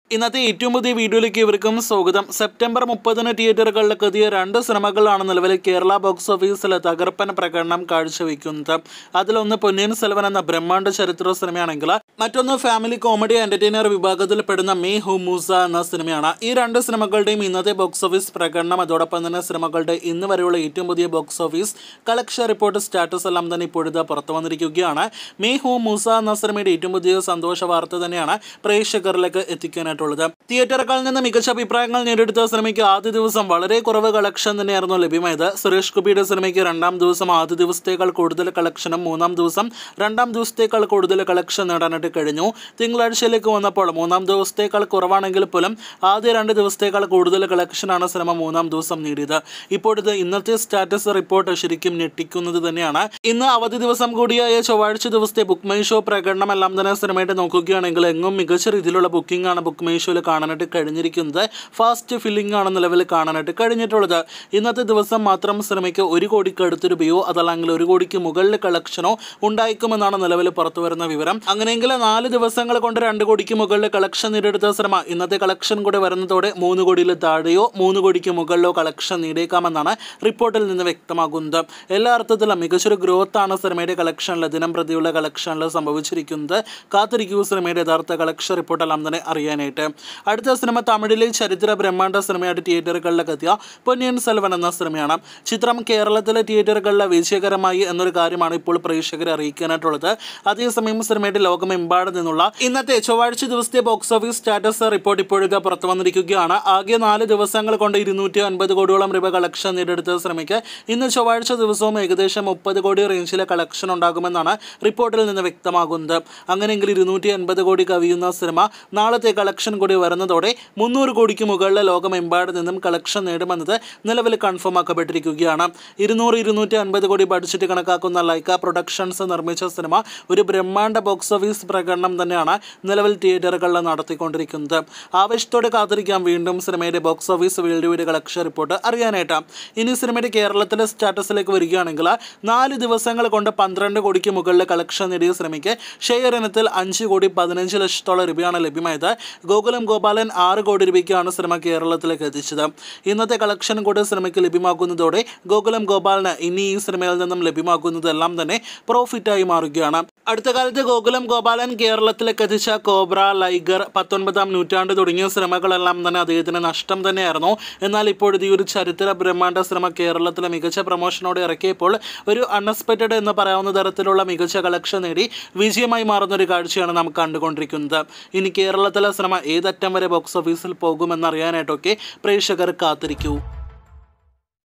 ഇന്നത്തെ ഏറ്റവും പുതിയ വീഡിയോയിലേക്ക് ഇവർക്കും സ്വാഗതം സെപ്റ്റംബർ മുപ്പതിന് തിയേറ്ററുകളിലേക്ക് എത്തിയ രണ്ട് സിനിമകളാണ് നിലവിൽ കേരള ബോക്സ് ഓഫീസിൽ തകർപ്പൻ പ്രകടനം കാഴ്ചവെക്കുന്നത് അതിലൊന്ന് പൊന്നിയൻ സെൽവൻ എന്ന ബ്രഹ്മാണ്ഡ ചരിത്ര സിനിമയാണെങ്കിൽ മറ്റൊന്ന് ഫാമിലി കോമഡി എന്റർടൈനർ വിഭാഗത്തിൽ പെടുന്ന മേ ഹു മൂസ എന്ന സിനിമയാണ് ഈ രണ്ട് സിനിമകളുടെയും ഇന്നത്തെ ബോക്സ് ഓഫീസ് പ്രകടനം അതോടൊപ്പം തന്നെ സിനിമകളുടെ ഇന്ന് വരെയുള്ള ഏറ്റവും പുതിയ box office collection report status എല്ലാം തന്നെ ഇപ്പോഴത്തെ പുറത്തു വന്നിരിക്കുകയാണ് മേ ഹു മൂസ എന്ന സിനിമയുടെ ഏറ്റവും പുതിയ സന്തോഷ വാർത്ത തന്നെയാണ് പ്രേക്ഷകരിലേക്ക് എത്തിക്കാനായിട്ടുള്ളത് തിയേറ്ററുകളിൽ നിന്ന് മികച്ച അഭിപ്രായങ്ങൾ നേടിയെടുത്ത സിനിമയ്ക്ക് ആദ്യ ദിവസം വളരെ കുറവ് കളക്ഷൻ തന്നെയായിരുന്നു ലഭ്യമായത് സുരേഷ് ഗോപിയുടെ സിനിമയ്ക്ക് രണ്ടാം ദിവസം ആദ്യ ദിവസത്തേക്കാൾ കൂടുതൽ കളക്ഷനും മൂന്നാം ദിവസം രണ്ടാം ദിവസത്തേക്കാൾ കൂടുതൽ കളക്ഷൻ നേടാനായിട്ട് കഴിഞ്ഞു തിങ്കളാഴ്ചയിലേക്ക് വന്നപ്പോൾ മൂന്നാം ദിവസത്തേക്കാൾ കുറവാണെങ്കിൽ പോലും ആദ്യ രണ്ട് ദിവസത്തേക്കാൾ കൂടുതൽ കളക്ഷനാണ് സിനിമ മൂന്നാം ദിവസം നേടിയത് ഇപ്പോഴത്തെ ഇന്നത്തെ സ്റ്റാറ്റസ് റിപ്പോർട്ട് ശരിക്കും ഞെട്ടിക്കുന്നത് തന്നെയാണ് ഇന്ന് അവധി ദിവസം കൂടിയായ ചൊവ്വാഴ്ച ദിവസത്തെ ബുക്ക് മൈ ഷോ പ്രകടനം എല്ലാം തന്നെ സിനിമയായിട്ട് നോക്കുകയാണെങ്കിൽ എങ്ങും മികച്ച രീതിയിലുള്ള ബുക്കിംഗ് ആണ് ബുക്ക് മൈ ഷോയിൽ കാണാനായിട്ട് കഴിഞ്ഞിരിക്കുന്നത് ഫാസ്റ്റ് ഫില്ലിംഗ് ആണ് നിലവിൽ കാണാനായിട്ട് കഴിഞ്ഞിട്ടുള്ളത് ഇന്നത്തെ ദിവസം മാത്രം സിനിമയ്ക്ക് ഒരു കോടിക്ക് അടുത്ത് രൂപയോ അതല്ലെങ്കിൽ ഒരു കോടിക്ക് മുകളിൽ കളക്ഷനോ ഉണ്ടായേക്കുമെന്നാണ് നിലവിൽ പുറത്തു വരുന്ന വിവരം അങ്ങനെയെങ്കിൽ നാല് ദിവസങ്ങൾ കൊണ്ട് രണ്ട് കോടിക്ക് മുകളിൽ കളക്ഷൻ നേടിയെടുത്ത സിനിമ ഇന്നത്തെ കളക്ഷൻ കൂടെ വരുന്നതോടെ മൂന്ന് കോടിയിൽ താഴെയോ മൂന്ന് കോടിക്ക് മുകളിലോ കളക്ഷൻ നേടിയേക്കാമെന്നാണ് റിപ്പോർട്ടിൽ നിന്ന് വ്യക്തമാകുന്നത് എല്ലാ അർത്ഥത്തിലും മികച്ചൊരു ഗ്രോത്ത് ആണ് സിനിമയുടെ കളക്ഷനിൽ ദിനം പ്രതിയുള്ള കളക്ഷനിൽ സംഭവിച്ചിരിക്കുന്നത് കാത്തിരിക്കൂ സിനിമയുടെ യഥാർത്ഥ കളക്ഷൻ റിപ്പോർട്ടെല്ലാം തന്നെ അറിയാനായിട്ട് അടുത്ത സിനിമ തമിഴിലെ ചരിത്ര ബ്രഹ്മാണ്ഡ സിനിമയായിട്ട് തിയേറ്ററുകളിലേക്ക് എത്തിയ പൊന്നിയൻ സെൽവൻ എന്ന സിനിമയാണ് ചിത്രം കേരളത്തിലെ തിയേറ്ററുകളിലെ വിജയകരമായി എന്നൊരു കാര്യമാണ് ഇപ്പോൾ പ്രേക്ഷകരെ അറിയിക്കാനായിട്ടുള്ളത് അതേസമയം സിനിമയുടെ ലോകമെമ്പാട് നിന്നുള്ള ഇന്നത്തെ ചൊവ്വാഴ്ച ദിവസത്തെ ബോക്സ് ഓഫീസ് സ്റ്റാറ്റസ് റിപ്പോർട്ട് ഇപ്പോഴത്തെ പുറത്തു വന്നിരിക്കുകയാണ് ആകെ നാല് ദിവസങ്ങൾ കൊണ്ട് ഇരുന്നൂറ്റി അൻപത് കോടിയോളം രൂപ കളക്ഷൻ നേടിയെടുത്ത സിനിമയ്ക്ക് ഇന്ന് ചൊവ്വാഴ്ച ദിവസവും ഏകദേശം മുപ്പത് കോടി റേഞ്ചിലെ കളക്ഷൻ ഉണ്ടാകുമെന്നാണ് റിപ്പോർട്ടിൽ നിന്ന് വ്യക്തമാകുന്നത് അങ്ങനെയെങ്കിൽ ഇരുന്നൂറ്റി അൻപത് കോടി കവിയുന്ന സിനിമ നാളത്തെ കളക്ഷൻ കൂടി വരുന്നതോടെ മുന്നൂറ് കോടിക്ക് മുകളിലെ ലോകമെമ്പാട് നിന്നും കളക്ഷൻ നേടുമെന്നത് നിലവിൽ കൺഫേം ആക്കപ്പെട്ടിരിക്കുകയാണ് ഇരുന്നൂറ് ഇരുന്നൂറ്റി അൻപത് കോടി ബഡ്ജറ്റ് കണക്കാക്കുന്ന ലൈക്ക പ്രൊഡക്ഷൻസ് നിർമ്മിച്ച സിനിമ ഒരു ബ്രഹ്മാണ്ഡ ബോക്സ് ഓഫീസ് പ്രകടനം തന്നെയാണ് നിലവിൽ തിയേറ്ററുകളിൽ നടത്തിക്കൊണ്ടിരിക്കുന്നത് ആവേശത്തോടെ കാത്തിരിക്കാം വീണ്ടും സിനിമയുടെ box office world wide collection report അറിയാനായിട്ട് ഇനി സിനിമയുടെ കേരളത്തിലെ സ്റ്റാറ്റസിലേക്ക് വരികയാണെങ്കിൽ നാല് ദിവസങ്ങൾ കൊണ്ട് പന്ത്രണ്ട് കോടിക്ക് മുകളിൽ കളക്ഷൻ നേടിയ സിനിമയ്ക്ക് ഷെയർ ഇനത്തിൽ അഞ്ച് കോടി പതിനഞ്ച് ലക്ഷത്തോളം രൂപയാണ് ലഭ്യമായത് ഗോകുലം ഗോപാലൻ ആറ് കോടി രൂപയ്ക്കാണ് സിനിമ കേരളത്തിലേക്ക് എത്തിച്ചത് ഇന്നത്തെ കളക്ഷൻ കൂടി സിനിമയ്ക്ക് ലഭ്യമാക്കുന്നതോടെ ഗോകുലം ഗോപാലിന് ഇനി ഈ സിനിമയിൽ നിന്നും ലഭ്യമാക്കുന്നതെല്ലാം തന്നെ പ്രോഫിറ്റായി മാറുകയാണ് അടുത്ത കാലത്ത് ഗോകുലം ഗോപാലൻ കേരളത്തിലേക്ക് എത്തിച്ച കോബ്ര ലൈഗർ പത്തൊൻപതാം നൂറ്റാണ്ട് തുടങ്ങിയ സിനിമകളെല്ലാം തന്നെ അദ്ദേഹത്തിന് നഷ്ടം തന്നെയായിരുന്നു എന്നാൽ ഇപ്പോഴത്തെ ഈ ഒരു ചരിത്ര ബ്രഹ്മാണ്ഡ സിനിമ കേരളത്തിലെ മികച്ച പ്രൊമോഷനോടെ ഇറക്കിയപ്പോൾ ഒരു അൺഎക്സ്പെക്റ്റഡ് എന്ന് പറയാവുന്ന തരത്തിലുള്ള മികച്ച കളക്ഷൻ നേടി വിജയമായി മാറുന്ന ഒരു കാഴ്ചയാണ് നാം കണ്ടുകൊണ്ടിരിക്കുന്നത് ഇനി കേരളത്തിലെ സിനിമ ഏതറ്റം വരെ ബോക്സ് ഓഫീസിൽ പോകുമെന്നറിയാനായിട്ടൊക്കെ പ്രേക്ഷകർ കാത്തിരിക്കൂ